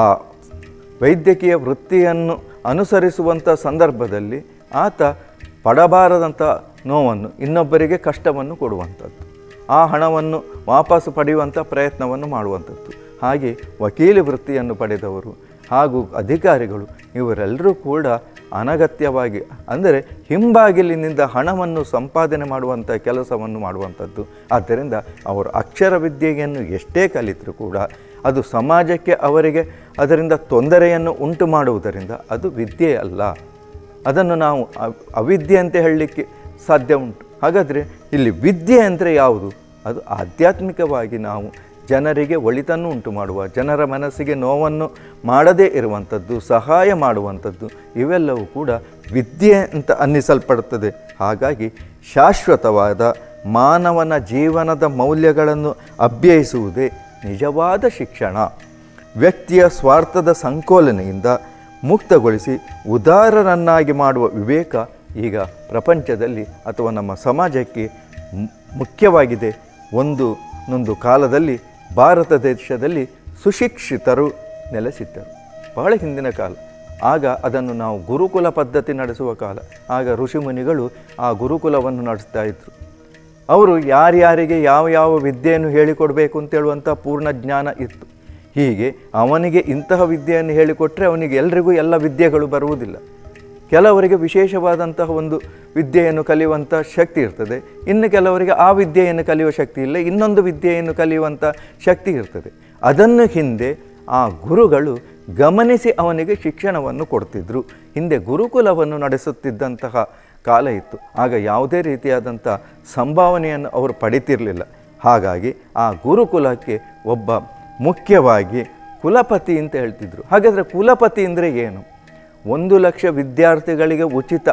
ವೈದ್ಯಕೀಯ ವೃತ್ತಿಯನ್ನು ಅನುಸರಿಸುವಂಥ ಸಂದರ್ಭದಲ್ಲಿ ಆತ ಪಡಬಾರದಂಥ ನೋವನ್ನು ಇನ್ನೊಬ್ಬರಿಗೆ ಕಷ್ಟವನ್ನು ಕೊಡುವಂಥದ್ದು ಆ ಹಣವನ್ನು ವಾಪಸ್ಸು ಪಡೆಯುವಂಥ ಪ್ರಯತ್ನವನ್ನು ಮಾಡುವಂಥದ್ದು ಹಾಗೆ ವಕೀಲಿ ವೃತ್ತಿಯನ್ನು ಪಡೆದವರು ಹಾಗೂ ಅಧಿಕಾರಿಗಳು ಇವರೆಲ್ಲರೂ ಕೂಡ ಅನಗತ್ಯವಾಗಿ ಅಂದರೆ ಹಿಂಬಾಗಿಲಿನಿಂದ ಹಣವನ್ನು ಸಂಪಾದನೆ ಮಾಡುವಂಥ ಕೆಲಸವನ್ನು ಮಾಡುವಂಥದ್ದು ಆದ್ದರಿಂದ ಅವರು ಅಕ್ಷರ ವಿದ್ಯೆಯನ್ನು ಎಷ್ಟೇ ಕಲಿತರೂ ಕೂಡ ಅದು ಸಮಾಜಕ್ಕೆ ಅವರಿಗೆ ಅದರಿಂದ ತೊಂದರೆಯನ್ನು ಉಂಟು ಮಾಡುವುದರಿಂದ ಅದು ವಿದ್ಯೆ ಅಲ್ಲ ಅದನ್ನು ನಾವು ಅವ್- ಅವಿದ್ಯೆ ಅಂತ ಹೇಳಲಿಕ್ಕೆ ಸಾಧ್ಯ ಉಂಟು ಹಾಗಾದರೆ ಇಲ್ಲಿ ವಿದ್ಯೆ ಅಂದರೆ ಯಾವುದು ಅದು ಆಧ್ಯಾತ್ಮಿಕವಾಗಿ ನಾವು ಜನರಿಗೆ ಒಳಿತನ್ನು ಉಂಟು ಮಾಡುವ ಜನರ ಮನಸ್ಸಿಗೆ ನೋವನ್ನು ಮಾಡದೇ ಇರುವಂಥದ್ದು ಸಹಾಯ ಮಾಡುವಂಥದ್ದು ಇವೆಲ್ಲವೂ ಕೂಡ ವಿದ್ಯೆ ಅಂತ ಅನ್ನಿಸಲ್ಪಡುತ್ತದೆ ಹಾಗಾಗಿ ಶಾಶ್ವತವಾದ ಮಾನವನ ಜೀವನದ ಮೌಲ್ಯಗಳನ್ನು ಅಭ್ಯಯಿಸುವುದೇ ನಿಜವಾದ ಶಿಕ್ಷಣ ವ್ಯಕ್ತಿಯ ಸ್ವಾರ್ಥದ ಸಂಕೋಲನೆಯಿಂದ ಮುಕ್ತಗೊಳಿಸಿ ಉದಾರರನ್ನಾಗಿ ಮಾಡುವ ವಿವೇಕ ಈಗ ಪ್ರಪಂಚದಲ್ಲಿ ಅಥವಾ ನಮ್ಮ ಸಮಾಜಕ್ಕೆ ಮು- ಮುಖ್ಯವಾಗಿದೆ ಒಂದು ನೊಂದು ಕಾಲದಲ್ಲಿ ಭಾರತ ದೇಶದಲ್ಲಿ ಸುಶಿಕ್ಷಿತರು ನೆಲೆಸಿದ್ದರು ಬಹಳ ಹಿಂದಿನ ಕಾಲ ಆಗ ಅದನ್ನು ನಾವು ಗುರುಕುಲ ಪದ್ಧತಿ ನಡೆಸುವ ಕಾಲ ಆಗ ಋಷಿಮುನಿಗಳು ಆ ಗುರುಕುಲವನ್ನು ನಡೆಸ್ತಾ ಇದ್ದರು ಅವರು ಯಾರ್ಯಾರಿಗೆ ಯಾವ ಯಾವ ವಿದ್ಯೆಯನ್ನು ಹೇಳಿಕೊಡಬೇಕು ಅಂತೇಳುವಂಥ ಪೂರ್ಣ ಜ್ಞಾನ ಇತ್ತು ಹೀಗೆ ಅವನಿಗೆ ಇಂತಹ ವಿದ್ಯೆಯನ್ನು ಹೇಳಿಕೊಟ್ರೆ ಅವನಿಗೆ ಎಲ್ರಿಗೂ ಎಲ್ಲ ವಿದ್ಯೆಗಳು ಬರುವುದಿಲ್ಲ ಕೆಲವರಿಗೆ ವಿಶೇಷವಾದಂತಹ ಒಂದು ವಿದ್ಯೆಯನ್ನು ಕಲಿಯುವಂಥ ಶಕ್ತಿ ಇರ್ತದೆ ಇನ್ನು ಕೆಲವರಿಗೆ ಆ ವಿದ್ಯೆಯನ್ನು ಕಲಿಯುವ ಶಕ್ತಿ ಇಲ್ಲ ಇನ್ನೊಂದು ವಿದ್ಯೆಯನ್ನು ಕಲಿಯುವಂಥ ಶಕ್ತಿ ಇರ್ತದೆ ಅದನ್ನು ಹಿಂದೆ ಆ ಗುರುಗಳು ಗಮನಿಸಿ ಅವನಿಗೆ ಶಿಕ್ಷಣವನ್ನು ಕೊಡ್ತಿದ್ರು ಹಿಂದೆ ಗುರುಕುಲವನ್ನು ನಡೆಸುತ್ತಿದ್ದಂತಹ ಕಾಲ ಇತ್ತು ಆಗ ಯಾವುದೇ ರೀತಿಯಾದಂಥ ಸಂಭಾವನೆಯನ್ನು ಅವರು ಪಡಿತಿರಲಿಲ್ಲ ಹಾಗಾಗಿ ಆ ಗುರುಕುಲಕ್ಕೆ ಒಬ್ಬ ಮುಖ್ಯವಾಗಿ ಕುಲಪತಿ ಅಂತ ಹೇಳ್ತಿದ್ರು ಹಾಗಾದರೆ ಕುಲಪತಿ ಅಂದರೆ ಏನು ಒಂದು ಲಕ್ಷ ವಿದ್ಯಾರ್ಥಿಗಳಿಗೆ ಉಚಿತ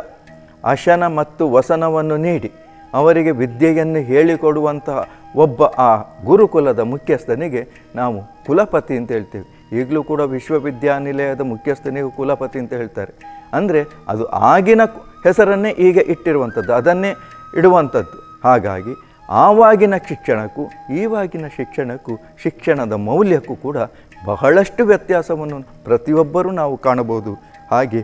ಅಶನ ಮತ್ತು ವಸನವನ್ನು ನೀಡಿ ಅವರಿಗೆ ವಿದ್ಯೆಯನ್ನು ಹೇಳಿಕೊಡುವಂತಹ ಒಬ್ಬ ಆ ಗುರುಕುಲದ ಮುಖ್ಯಸ್ಥನಿಗೆ ನಾವು ಕುಲಪತಿ ಅಂತ ಹೇಳ್ತೇವೆ ಈಗಲೂ ಕೂಡ ವಿಶ್ವವಿದ್ಯಾನಿಲಯದ ಮುಖ್ಯಸ್ಥನಿಗೂ ಕುಲಪತಿ ಅಂತ ಹೇಳ್ತಾರೆ ಅಂದರೆ ಅದು ಆಗಿನ ಕು- ಹೆಸರನ್ನೇ ಈಗ ಇಟ್ಟಿರುವಂಥದ್ದು ಅದನ್ನೇ ಇಡುವಂಥದ್ದು ಹಾಗಾಗಿ ಆವಾಗಿನ ಶಿಕ್ಷಣಕ್ಕೂ ಈವಾಗಿನ ಶಿಕ್ಷಣಕ್ಕೂ ಶಿಕ್ಷಣದ ಮೌಲ್ಯಕ್ಕೂ ಕೂಡ ಬಹಳಷ್ಟು ವ್ಯತ್ಯಾಸವನ್ನು ಪ್ರತಿಯೊಬ್ಬರೂ ನಾವು ಕಾಣಬಹುದು ಹಾಗೆ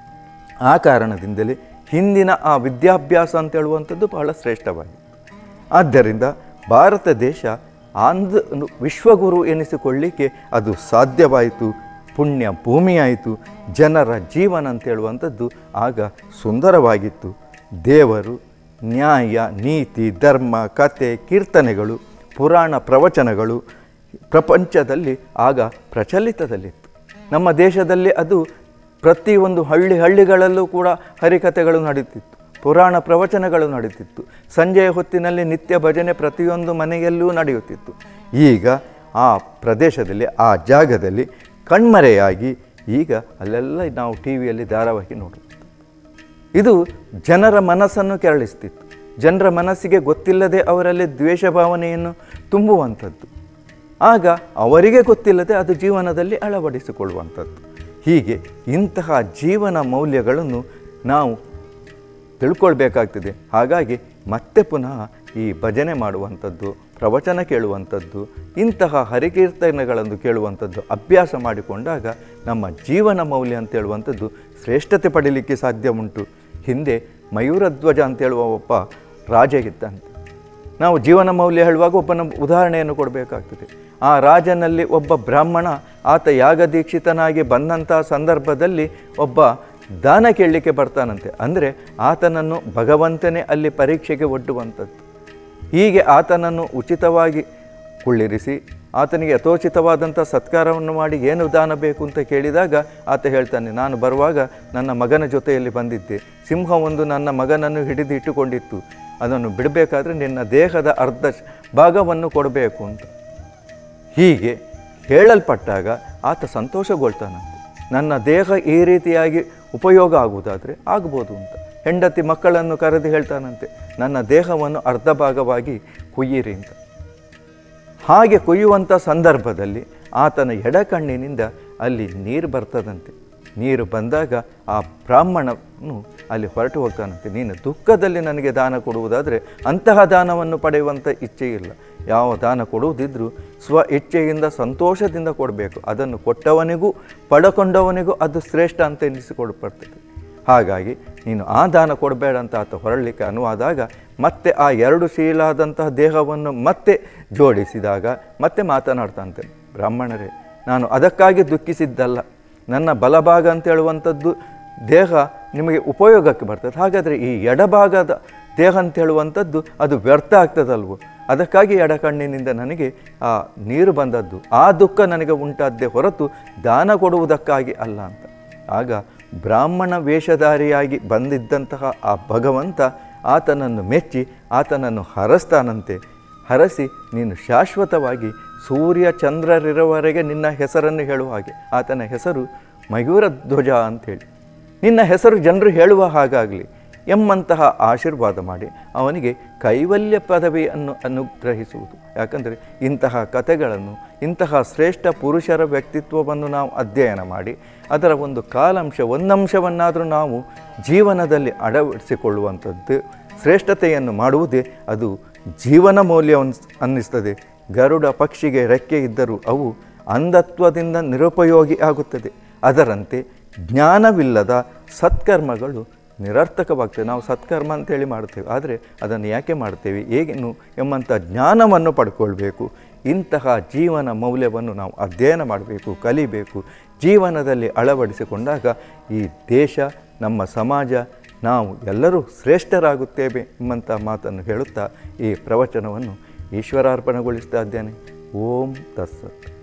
ಆ ಕಾರಣದಿಂದಲೇ ಹಿಂದಿನ ಆ ವಿದ್ಯಾಭ್ಯಾಸ ಅಂತ ಹೇಳುವಂಥದ್ದು ಬಹಳ ಶ್ರೇಷ್ಠವಾಗಿದೆ ಆದ್ದರಿಂದ ಭಾರತ ದೇಶ ಆಂಧ್ರ ವಿಶ್ವಗುರು ಎನಿಸಿಕೊಳ್ಳಿಕ್ಕೆ ಅದು ಸಾಧ್ಯವಾಯಿತು ಪುಣ್ಯ ಭೂಮಿಯಾಯಿತು ಜನರ ಜೀವನ ಅಂತ ಹೇಳುವಂಥದ್ದು ಆಗ ಸುಂದರವಾಗಿತ್ತು ದೇವರು ನ್ಯಾಯ ನೀತಿ ಧರ್ಮ ಕತೆ ಕೀರ್ತನೆಗಳು ಪುರಾಣ ಪ್ರವಚನಗಳು ಪ್ರಪಂಚದಲ್ಲಿ ಆಗ ಪ್ರಚಲಿತದಲ್ಲಿತ್ತು ನಮ್ಮ ದೇಶದಲ್ಲಿ ಅದು ಪ್ರತಿಯೊಂದು ಹಳ್ಳಿ ಹಳ್ಳಿಗಳಲ್ಲೂ ಕೂಡ ಹರಿಕಥೆಗಳು ನಡೀತಿತ್ತು ಪುರಾಣ ಪ್ರವಚನಗಳು ನಡೀತಿತ್ತು ಸಂಜೆಯ ಹೊತ್ತಿನಲ್ಲಿ ನಿತ್ಯ ಭಜನೆ ಪ್ರತಿಯೊಂದು ಮನೆಯಲ್ಲೂ ನಡೆಯುತ್ತಿತ್ತು ಈಗ ಆ ಪ್ರದೇಶದಲ್ಲಿ ಆ ಜಾಗದಲ್ಲಿ ಕಣ್ಮರೆಯಾಗಿ ಈಗ ಅಲ್ಲೆಲ್ಲ ನಾವು ಟಿ ವಿಯಲ್ಲಿ ಧಾರಾವಾಹಿ ನೋಡುವುದು ಇದು ಜನರ ಮನಸ್ಸನ್ನು ಕೆರಳಿಸ್ತಿತ್ತು ಜನರ ಮನಸ್ಸಿಗೆ ಗೊತ್ತಿಲ್ಲದೆ ಅವರಲ್ಲಿ ದ್ವೇಷ ಭಾವನೆಯನ್ನು ತುಂಬುವಂಥದ್ದು ಆಗ ಅವರಿಗೆ ಗೊತ್ತಿಲ್ಲದೆ ಅದು ಜೀವನದಲ್ಲಿ ಅಳವಡಿಸಿಕೊಳ್ಳುವಂಥದ್ದು ಹೀಗೆ ಇಂತಹ ಜೀವನ ಮೌಲ್ಯಗಳನ್ನು ನಾವು ತಿಳ್ಕೊಳ್ಬೇಕಾಗ್ತದೆ ಹಾಗಾಗಿ ಮತ್ತೆ ಪುನಃ ಈ ಭಜನೆ ಮಾಡುವಂಥದ್ದು ಪ್ರವಚನ ಕೇಳುವಂಥದ್ದು ಇಂತಹ ಹರಿಕೀರ್ತನೆಗಳನ್ನು ಕೇಳುವಂಥದ್ದು ಅಭ್ಯಾಸ ಮಾಡಿಕೊಂಡಾಗ ನಮ್ಮ ಜೀವನ ಮೌಲ್ಯ ಅಂತ ಹೇಳುವಂಥದ್ದು ಶ್ರೇಷ್ಠತೆ ಪಡೀಲಿಕ್ಕೆ ಸಾಧ್ಯ ಉಂಟು ಹಿಂದೆ ಮಯೂರಧ್ವಜ ಅಂತ ಹೇಳುವ ಒಬ್ಬ ರಾಜ ಇದ್ದಂತೆ ನಾವು ಜೀವನ ಮೌಲ್ಯ ಹೇಳುವಾಗ ಒಬ್ಬನ ಉದಾಹರಣೆಯನ್ನು ಕೊಡಬೇಕಾಗ್ತದೆ ಆ ರಾಜನಲ್ಲಿ ಒಬ್ಬ ಬ್ರಾಹ್ಮಣ ಆತ ಯಾಗದೀಕ್ಷಿತನಾಗಿ ಬಂದಂಥ ಸಂದರ್ಭದಲ್ಲಿ ಒಬ್ಬ ದಾನ ಕೇಳಲಿಕ್ಕೆ ಬರ್ತಾನಂತೆ ಅಂದರೆ ಆತನನ್ನು ಭಗವಂತನೇ ಅಲ್ಲಿ ಪರೀಕ್ಷೆಗೆ ಒಡ್ಡುವಂಥದ್ದು ಹೀಗೆ ಆತನನ್ನು ಉಚಿತವಾಗಿ ಕುಳ್ಳಿರಿಸಿ ಆತನಿಗೆ ಯಥೋಚಿತವಾದಂಥ ಸತ್ಕಾರವನ್ನು ಮಾಡಿ ಏನು ದಾನ ಬೇಕು ಅಂತ ಕೇಳಿದಾಗ ಆತ ಹೇಳ್ತಾನೆ ನಾನು ಬರುವಾಗ ನನ್ನ ಮಗನ ಜೊತೆಯಲ್ಲಿ ಬಂದಿದ್ದೆ ಸಿಂಹವೊಂದು ನನ್ನ ಮಗನನ್ನು ಹಿಡಿದು ಇಟ್ಟುಕೊಂಡಿತ್ತು ಅದನ್ನು ಬಿಡಬೇಕಾದ್ರೆ ನಿನ್ನ ದೇಹದ ಅರ್ಧ ಶ್- ಭಾಗವನ್ನು ಕೊಡಬೇಕು ಅಂತ ಹೀಗೆ ಹೇಳಲ್ಪಟ್ಟಾಗ ಆತ ಸಂತೋಷಗೊಳ್ತಾನಂತೆ ನನ್ನ ದೇಹ ಈ ರೀತಿಯಾಗಿ ಉಪಯೋಗ ಆಗುವುದಾದರೆ ಆಗ್ಬೋದು ಅಂತ ಹೆಂಡತಿ ಮಕ್ಕಳನ್ನು ಕರೆದು ಹೇಳ್ತಾನಂತೆ ನನ್ನ ದೇಹವನ್ನು ಅರ್ಧ ಭಾಗವಾಗಿ ಕುಯ್ಯಿರಿ ಅಂತ ಹಾಗೆ ಕೊಯ್ಯುವಂಥ ಸಂದರ್ಭದಲ್ಲಿ ಆತನ ಎಡಕಣ್ಣಿನಿಂದ ಅಲ್ಲಿ ನೀರು ಬರ್ತದಂತೆ ನೀರು ಬಂದಾಗ ಆ ಬ್ರಾಹ್ಮಣನು ಅಲ್ಲಿ ಹೊರಟು ಹೋಗ್ತಾನಂತೆ ನೀನು ದುಃಖದಲ್ಲಿ ನನಗೆ ದಾನ ಕೊಡುವುದಾದರೆ ಅಂತಹ ದಾನವನ್ನು ಪಡೆಯುವಂಥ ಇಚ್ಛೆ ಇಲ್ಲ ಯಾವ ದಾನ ಕೊಡುವುದಿದ್ರೂ ಸ್ವ ಇಚ್ಛೆಯಿಂದ ಸಂತೋಷದಿಂದ ಕೊಡಬೇಕು ಅದನ್ನು ಕೊಟ್ಟವನಿಗೂ ಪಡಕೊಂಡವನಿಗೂ ಅದು ಶ್ರೇಷ್ಠ ಅಂತ ಎನಿಸಿಕೊಡ್ಬರ್ತದೆ ಹಾಗಾಗಿ ನೀನು ಆ ದಾನ ಕೊಡಬೇಡ ಅಂತ ಆತ ಹೊರಡಲಿಕ್ಕೆ ಅನುವಾದಾಗ ಮತ್ತೆ ಆ ಎರಡು ಶೀಲಾದಂತಹ ದೇಹವನ್ನು ಮತ್ತೆ ಜೋಡಿಸಿದಾಗ ಮತ್ತೆ ಮಾತನಾಡ್ತಾನಂತೆ ಬ್ರಾಹ್ಮಣರೇ ನಾನು ಅದಕ್ಕಾಗಿ ದುಃಖಿಸಿದ್ದಲ್ಲ ನನ್ನ ಬಲಭಾಗ ಅಂತ ಹೇಳುವಂಥದ್ದು ದೇಹ ನಿಮಗೆ ಉಪಯೋಗಕ್ಕೆ ಬರ್ತದೆ ಹಾಗಾದರೆ ಈ ಎಡಭಾಗದ ದೇಹ ಅಂತ ಹೇಳುವಂಥದ್ದು ಅದು ವ್ಯರ್ಥ ಆಗ್ತದಲ್ವೋ ಅದಕ್ಕಾಗಿ ಎಡಕಣ್ಣಿನಿಂದ ನನಗೆ ಆ ನೀರು ಬಂದದ್ದು ಆ ದುಃಖ ನನಗೆ ಉಂಟಾದ್ದೇ ಹೊರತು ದಾನ ಕೊಡುವುದಕ್ಕಾಗಿ ಅಲ್ಲ ಅಂತ ಆಗ ಬ್ರಾಹ್ಮಣ ವೇಷಧಾರಿಯಾಗಿ ಬಂದಿದ್ದಂತಹ ಆ ಭಗವಂತ ಆತನನ್ನು ಮೆಚ್ಚಿ ಆತನನ್ನು ಹರಸ್ತಾನಂತೆ ಹರಸಿ ನೀನು ಶಾಶ್ವತವಾಗಿ ಸೂರ್ಯ ಚಂದ್ರರಿರುವವರೆಗೆ ನಿನ್ನ ಹೆಸರನ್ನು ಹೇಳುವ ಹಾಗೆ ಆತನ ಹೆಸರು ಮಯೂರ ಧ್ವಜ ಅಂಥೇಳಿ ನಿನ್ನ ಹೆಸರು ಜನರು ಹೇಳುವ ಹಾಗಾಗಲಿ ಎಂಬಂತಹ ಆಶೀರ್ವಾದ ಮಾಡಿ ಅವನಿಗೆ ಕೈವಲ್ಯ ಪದವಿಯನ್ನು ಅನುಗ್ರಹಿಸುವುದು ಯಾಕಂದರೆ ಇಂತಹ ಕಥೆಗಳನ್ನು ಇಂತಹ ಶ್ರೇಷ್ಠ ಪುರುಷರ ವ್ಯಕ್ತಿತ್ವವನ್ನು ನಾವು ಅಧ್ಯಯನ ಮಾಡಿ ಅದರ ಒಂದು ಕಾಲಾಂಶ ಒಂದಂಶವನ್ನಾದರೂ ನಾವು ಜೀವನದಲ್ಲಿ ಅಳವಡಿಸಿಕೊಳ್ಳುವಂಥದ್ದು ಶ್ರೇಷ್ಠತೆಯನ್ನು ಮಾಡುವುದೇ ಅದು ಜೀವನ ಮೌಲ್ಯವನ್ನು ಅನ್ನಿಸ್ತದೆ ಗರುಡ ಪಕ್ಷಿಗೆ ರೆಕ್ಕೆ ಇದ್ದರೂ ಅವು ಅಂಧತ್ವದಿಂದ ನಿರುಪಯೋಗಿ ಆಗುತ್ತದೆ ಅದರಂತೆ ಜ್ಞಾನವಿಲ್ಲದ ಸತ್ಕರ್ಮಗಳು ನಿರರ್ಥಕವಾಗ್ತದೆ ನಾವು ಸತ್ಕರ್ಮ ಅಂತೇಳಿ ಮಾಡ್ತೇವೆ ಆದರೆ ಅದನ್ನು ಯಾಕೆ ಮಾಡ್ತೇವೆ ಹೇಗೇನು ಎಂಬಂಥ ಜ್ಞಾನವನ್ನು ಪಡ್ಕೊಳ್ಬೇಕು ಇಂತಹ ಜೀವನ ಮೌಲ್ಯವನ್ನು ನಾವು ಅಧ್ಯಯನ ಮಾಡಬೇಕು ಕಲಿಬೇಕು ಜೀವನದಲ್ಲಿ ಅಳವಡಿಸಿಕೊಂಡಾಗ ಈ ದೇಶ ನಮ್ಮ ಸಮಾಜ ನಾವು ಎಲ್ಲರೂ ಶ್ರೇಷ್ಠರಾಗುತ್ತೇವೆ ಎಂಬಂಥ ಮಾತನ್ನು ಹೇಳುತ್ತಾ ಈ ಪ್ರವಚನವನ್ನು ಈಶ್ವರಾರ್ಪಣೆಗೊಳಿಸ್ತಾ ಇದ್ದೇನೆ ಓಂ ತತ್ಸತ್